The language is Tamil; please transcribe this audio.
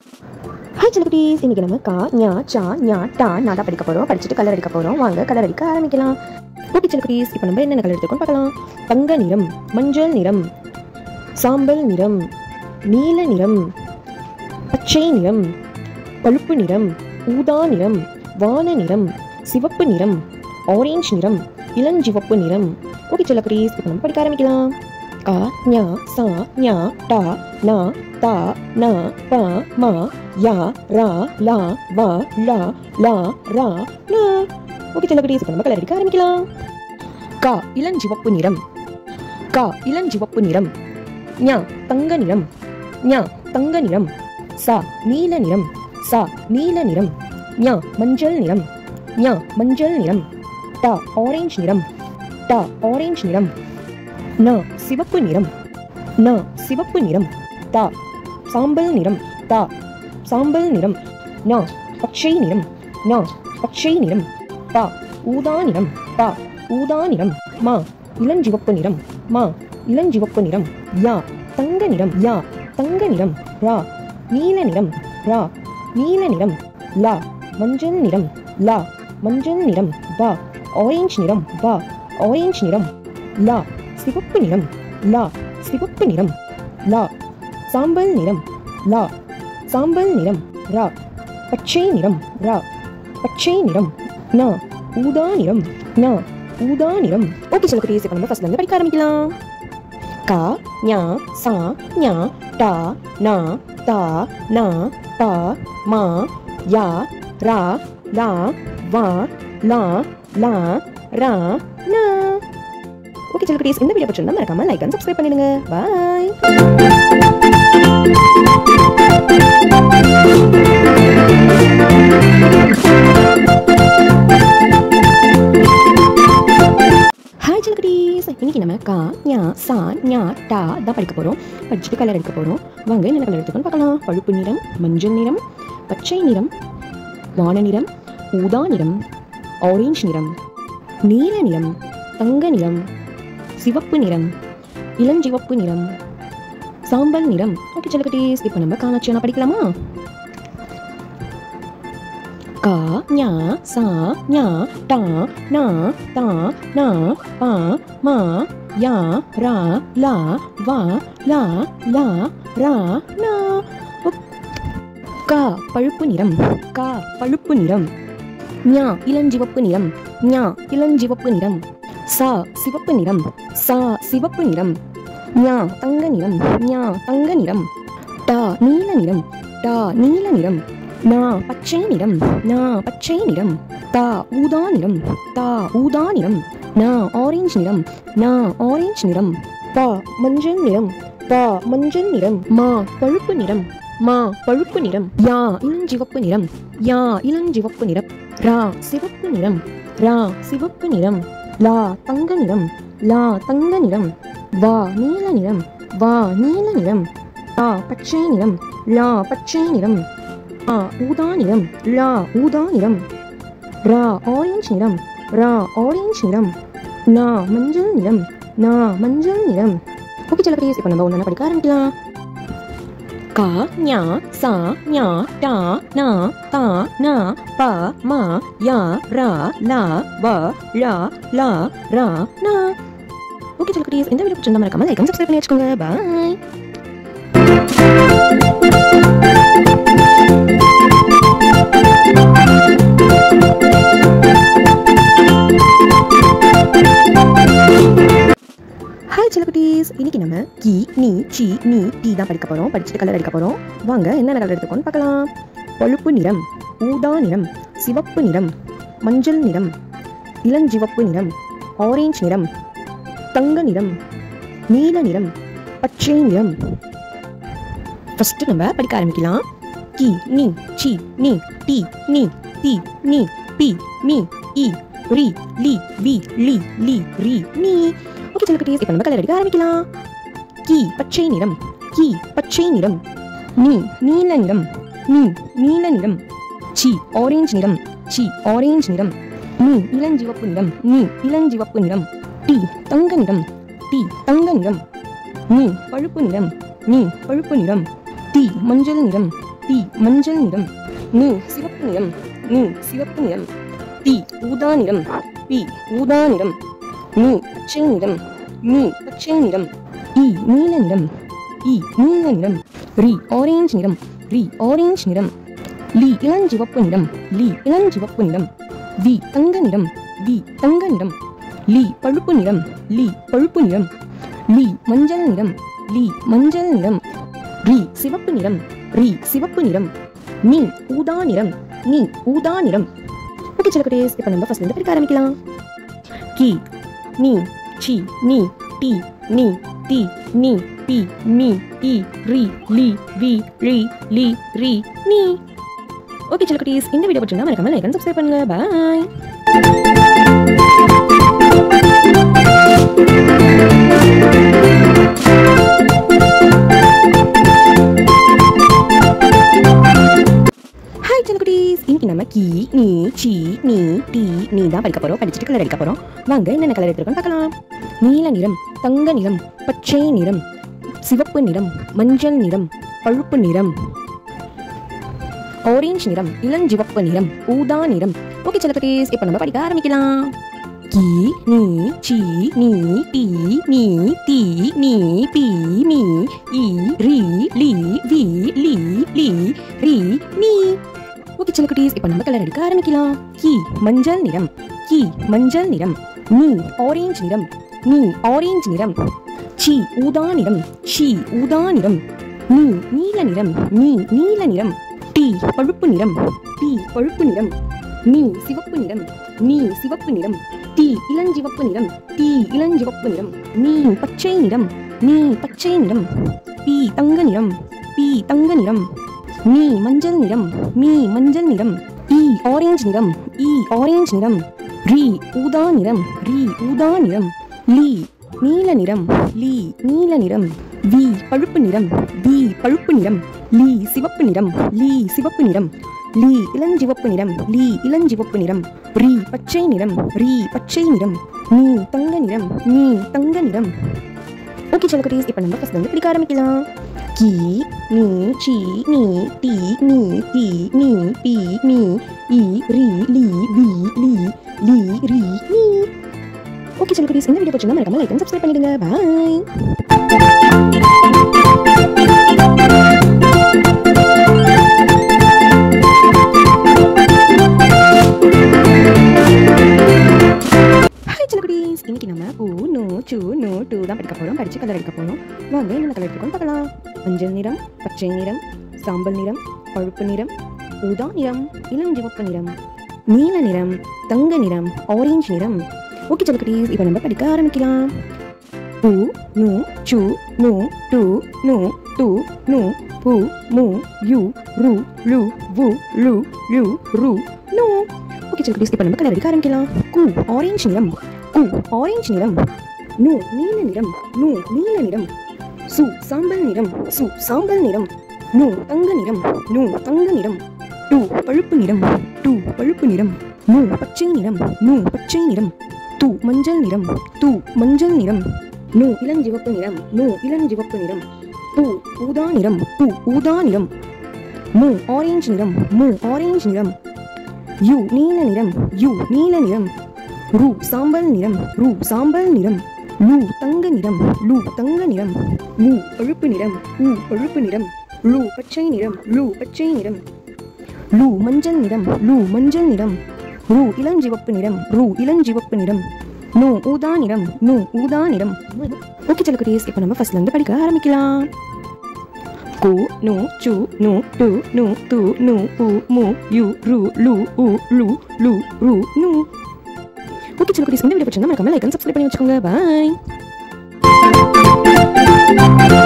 ஹாய் சிலகுட்டீஸ் இன்னைக்கு நம்ம கா ஞா சா ஞா டா நான் தான் படிக்க போகிறோம் படிச்சுட்டு கலர் அடிக்க போகிறோம் வாங்க கலர் அடிக்க ஆரம்பிக்கலாம் ஓகே சிலகுட்டீஸ் இப்போ நம்ம என்னென்ன கலர் எடுத்துக்கோன்னு பார்க்கலாம் தங்க நிறம் மஞ்சள் நிறம் சாம்பல் நிறம் நீல நிறம் பச்சை நிறம் பழுப்பு நிறம் ஊதா நிறம் வான நிறம் சிவப்பு நிறம் ஆரஞ்சு நிறம் இளஞ்சிவப்பு நிறம் ஓகே சிலகுட்டீஸ் இப்போ நம்ம படிக்க ஆரம்பிக்கலாம் கா ஞா சா ஞா டா நா தா நா பா மா யா ரா லா வா லா லா ரா நா ஓகே சிலகுட்டீஸ் இப்போ நம்ம கலர் அடிக்க ஆரம்பிக்கலாம் கா இளஞ்சிவப்பு நிறம் கா இளஞ்சிவப்பு நிறம் ஞா தங்க நிறம் ஞா தங்க நிறம் சா நீல நிறம் சா நீல நிறம் ஞா மஞ்சள் நிறம் ஞா மஞ்சள் நிறம் டா ஆரஞ்சு நிறம் டா ஆரஞ்சு நிறம் நா சிவப்பு நிறம் நா சிவப்பு நிறம் தா சாம்பல் நிறம் தா சாம்பல் நிறம் நா பச்சை நிறம் நா பச்சை நிறம் பா ஊதா நிறம் பா ஊதா நிறம் மா இளஞ்சிவப்பு நிறம் மா இளஞ்சிவப்பு நிறம் யா தங்க நிறம் யா தங்க நிறம் ரா நீல நிறம் ரா நீல நிறம் லா மஞ்சள் நிறம் லா மஞ்சள் நிறம் வா ஆரஞ்சு நிறம் வா ஆரஞ்சு நிறம் லா சிவப்பு நிறம் லா சிவப்பு நிறம் லா சாம்பல் நிறம் லா சாம்பல் நிறம் ரா பச்சை நிறம் ரா பச்சை நிறம் நா ஊதா நிறம் நா ஊதா நிறம் ஓகே சொல்ல குட்டீஸ் இப்போ நம்ம ஃபர்ஸ்ட்ல இருந்து படிக்க ஆரம்பிக்கலாம் கா ஞா சா ஞா டா நா தா நா பா மா யா ரா லா வா லா லா ரா நா ஓகே சில குட்டீஸ் இந்த வீடியோ பிடிச்சிருந்தா மறக்காம லைக் அண்ட் சப்ஸ்கிரைப் பண்ணிடுங்க பாய் ஹாய் சிலகுட்டீஸ் இன்னைக்கு நம்ம கா ஞா சா ஞா டா தான் படிக்க போகிறோம் படிச்சுட்டு கலர் எடுக்க போகிறோம் வாங்க என்ன கலர் எடுத்துக்கோன்னு பார்க்கலாம் பழுப்பு நிறம் மஞ்சள் நிறம் பச்சை நிறம் வான நிறம் ஊதா நிறம் ஆரஞ்சு நிறம் நீல நிறம் தங்க நிறம் சிவப்பு நிறம் இளஞ்சிவப்பு நிறம் சாம்பல் நிறம் ஓகே சிலகுட்டீஸ் இப்போ நம்ம காணாச்சியான படிக்கலாமா கா ஞா சா ஞா டா நா தா நா பா மா யா ரா லா வா லா லா ரா நா உக். கா பழுப்பு நிறம் கா பழுப்பு நிறம் ஞா இளஞ்சிவப்பு நிறம் ஞா இளஞ்சிவப்பு நிறம் சா சிவப்பு நிறம் சா சிவப்பு நிறம் ஞா தங்க நிறம் ஞா தங்க நிறம் டா நீல நிறம் டா நீல நிறம் நா பச்சை நிறம் நா பச்சை நிறம் தா ஊதா நிறம் தா ஊதா நிறம் நா ஆரஞ்சு நிறம் நா ஆரஞ்சு நிறம் பா மஞ்சள் நிறம் பா மஞ்சள் நிறம் மா பழுப்பு நிறம் மா பழுப்பு நிறம் யா இளஞ்சிவப்பு நிறம் யா இளஞ்சிவப்பு நிறம் ரா சிவப்பு நிறம் ரா சிவப்பு நிறம் லா தங்க நிறம் லா தங்க நிறம் வா நீல நிறம் வா நீல நிறம் லா பச்சை நிறம் லா பச்சை நிறம் லா ஊதா நிறம் லா ஊதா நிறம் ரா ஆரஞ்சு நிறம் ரா ஆரஞ்சு நிறம் நா மஞ்சள் நிறம் நா மஞ்சள் நிறம் ஓகே சில பிளீஸ் இப்போ நம்ம ஒன்று படிக்க ஆரம்பிக்கலாம் கா ஞா சா ஞா டா நா தா நா பா மா யா ரா லா வா லா லா ரா நா ஓகே சில குட்டீஸ் இந்த வீடியோ பிடிச்சிருந்தா மறக்காம லைக் சப்ஸ்கிரைப் பண்ணி வச்சுக்கோங்க பாய் ஹாய் சிலகுட்டீஸ் இன்னைக்கு நம்ம கி நீ சி நீ டி தான் படிக்க போகிறோம் படிச்சுட்டு கலர் அடிக்க போகிறோம் வாங்க என்னென்ன கலர் எடுத்துக்கோன்னு பார்க்கலாம் பழுப்பு நிறம் ஊதா நிறம் சிவப்பு நிறம் மஞ்சள் நிறம் இளஞ்சிவப்பு நிறம் ஆரஞ்சு நிறம் தங்க நிறம் நீல நிறம் பச்சை நிறம் ஃபர்ஸ்ட் நம்ம படிக்க ஆரம்பிக்கலாம் கி நீ சி நீ டி நீ தி நீ பி மீ இ ரி லி வி லி லி ரி நீ ஓகே சிலகுட்டீஸ் இப்போ நம்ம கலர் அடிக்க ஆரம்பிக்கலாம் கி பச்சை நிறம் கி பச்சை நிறம் நீ நீல நிறம் நீ நீல நிறம் சி ஆரஞ்சு நிறம் சி ஆரஞ்சு நிறம் நீ இளஞ்சிவப்பு நிறம் நீ இளஞ்சிவப்பு நிறம் டி தங்க நிறம் டி தங்க நிறம் நீ பழுப்பு நிறம் நீ பழுப்பு நிறம் டி மஞ்சள் நிறம் தி மஞ்சள் நிறம் நீ சிவப்பு நிறம் நீ சிவப்பு நிறம் தி ஊதா நிறம் பி ஊதா நிறம் நீ பச்சை நிறம் நீ பச்சை நிறம் இ நீல நிறம் இ நீல நிறம் ரி ஆரஞ்சு நிறம் ரி ஆரஞ்சு நிறம் லி இளஞ்சிவப்பு நிறம் லி இளஞ்சிவப்பு நிறம் வி தங்க நிறம் வி தங்க நிறம் லி பழுப்பு நிறம் லி பழுப்பு நிறம் லி மஞ்சள் நிறம் லி மஞ்சள் நிறம் ரி சிவப்பு நிறம் ரி சிவப்பு நிறம் நீ ஊதா நிறம் நீ ஊதா நிறம் ஓகே சிலக்குட்டீஸ் இப்போ நம்ம ஃபர்ஸ்ட் இருந்து பிரிக்க ஆரம்பிக்கலாம் கி நீ சி நீ டி நீ தி நீ பி மீ இ ரி லி வி ரி லி ரி நீ ஓகே சிலக்குட்டீஸ் இந்த வீடியோ பிடிச்சிருந்தா மறக்காம லைக் அண்ட் சப்ஸ்கிரைப் பண்ணுங்க பாய் ஹாய் சிலக்குட்டீஸ் இன்னைக்கு நம்ம கி நீ சி நீ டி நீ தான் படிக்க போறோம் படிச்சுட்டு கலர் அடிக்க போறோம் வாங்க என்னென்ன கலர் எடுத்துருக்கோம் பார்க்கலாம் நீல நிறம் தங்க நிறம் பச்சை நிறம் சிவப்பு நிறம் மஞ்சள் நிறம் பழுப்பு நிறம் ஆரஞ்சு நிறம் இளஞ்சிவப்பு நிறம் ஊதா நிறம் ஓகே சிலக்குட்டீஸ் இப்போ நம்ம படிக்க ஆரம்பிக்கலாம் கி நீ சி நீ டி நீ தி நீ பி மீ இ ரி லி வி லி லி ரி நீ ஓகே சிலக்குட்டீஸ் இப்போ நம்ம கலர் அடிக்க ஆரம்பிக்கலாம் கி மஞ்சள் நிறம் கி மஞ்சள் நிறம் நீ ஆரஞ்சு நிறம் நீ ஆரஞ்சு நிறம் சி ஊதா நிறம் சி ஊதா நிறம் நீ நீல நிறம் நீ நீல நிறம் டி பழுப்பு நிறம் டி பழுப்பு நிறம் நீ சிவப்பு நிறம் நீ சிவப்பு நிறம் டி இளஞ்சிவப்பு நிறம் டி இளஞ்சிவப்பு நிறம் நீ பச்சை நிறம் நீ பச்சை நிறம் பி தங்க நிறம் பி தங்க நிறம் நீ மஞ்சள் நிறம் மீ மஞ்சள் நிறம் இ ஆரஞ்சு நிறம் இ ஆரஞ்சு நிறம் ரி ஊதா நிறம் ரி ஊதா நிறம் லி நீல நிறம் லி நீல நிறம் வி பழுப்பு நிறம் வி பழுப்பு நிறம் லி சிவப்பு நிறம் லி சிவப்பு நிறம் லி இளஞ்சிவப்பு நிறம் லி இளஞ்சிவப்பு நிறம் ரி பச்சை நிறம் ரி பச்சை நிறம் நீ தங்க நிறம் நீ தங்க நிறம் ஓகே சிலக்குட்டீஸ் இப்போ நம்ம ஃபஸ்ட் வந்து பிடிக்க ஆரம்பிக்கலாம் கி நீ சி நீ டி நீ தி நீ பி மீ இ ரி லி வி லி லி ரி நீ ஓகே சிலக்குட்டீஸ் இந்த வீடியோ பிடிச்சிருந்தா மறக்காம லைக் அண்ட் சப்ஸ்கிரைப் பண்ணிடுங்க பாய் ஹாய் சிலக்குடீஸ் இன்னைக்கு நம்ம பூ நோ சூ நோ டூ தான் படிக்க போகிறோம் படித்து கலர் அடிக்க போகிறோம் வாங்க என்னென்ன கலர் இருக்கோம் பார்க்கலாம் மஞ்சள் நிறம் பச்சை நிறம் சாம்பல் நிறம் பழுப்பு நிறம் ஊதா நிறம் இளஞ்சிவப்பு நிறம் நீல நிறம் தங்க நிறம் ஆரஞ்சு நிறம் ஓகே சிலக்குடீஸ் இப்போ நம்ம படிக்க ஆரம்பிக்கலாம் பூ நோ சூ நோ டூ நோ டூ நோ பூ மூ யூ ரு லு வு லு யு ரு நோ ஓகே சிலக்குடீஸ் இப்போ நம்ம கலர் அடிக்க ஆரம்பிக்கலாம் கு ஆரஞ்சு நிறம் கு ஆரஞ்சு நிறம் நூ நீல நிறம் நூ நீல நிறம் சு சாம்பல் நிறம் சு சாம்பல் நிறம் நூ தங்க நிறம் நூ தங்க நிறம் டூ பழுப்பு நிறம் டூ பழுப்பு நிறம் நூ பச்சை நிறம் நூ பச்சை நிறம் து மஞ்சள் நிறம் து மஞ்சள் நிறம் நூ இளஞ்சிவப்பு நிறம் நூ இளஞ்சிவப்பு நிறம் பூ ஊதா நிறம் பூ ஊதா நிறம் மூ ஆரஞ்சு நிறம் மூ ஆரஞ்சு நிறம் யூ நீல நிறம் யூ நீல நிறம் ரூ சாம்பல் நிறம் ரூ சாம்பல் நிறம் லூ தங்க நிறம் லூ தங்க நிறம் மூ பழுப்பு நிறம் ஊ பழுப்பு நிறம் லூ பச்சை நிறம் லூ பச்சை நிறம் லூ மஞ்சள் நிறம் லூ மஞ்சள் நிறம் ரூ இளஞ்சிவப்பு நிறம் ரூ இளஞ்சிவப்பு நிறம் நோ ஊதா நிறம் நோ ஊதா நிறம் ஓகே சிலக்குட்டீஸ் இப்போ நம்ம ஃபர்ஸ்ட்ல இருந்து படிக்க ஆரம்பிக்கலாம் கு நு சு நு டு நு து நு உ மு யு ரு லு உ லு லு ரு நு ஓகே சிலக்குட்டீஸ் இந்த வீடியோ பிடிச்சிருந்தா மறக்காம லைக் அண்ட் சப்ஸ்கிரைப் பண்ணி வச்சுக்கோங்க பாய்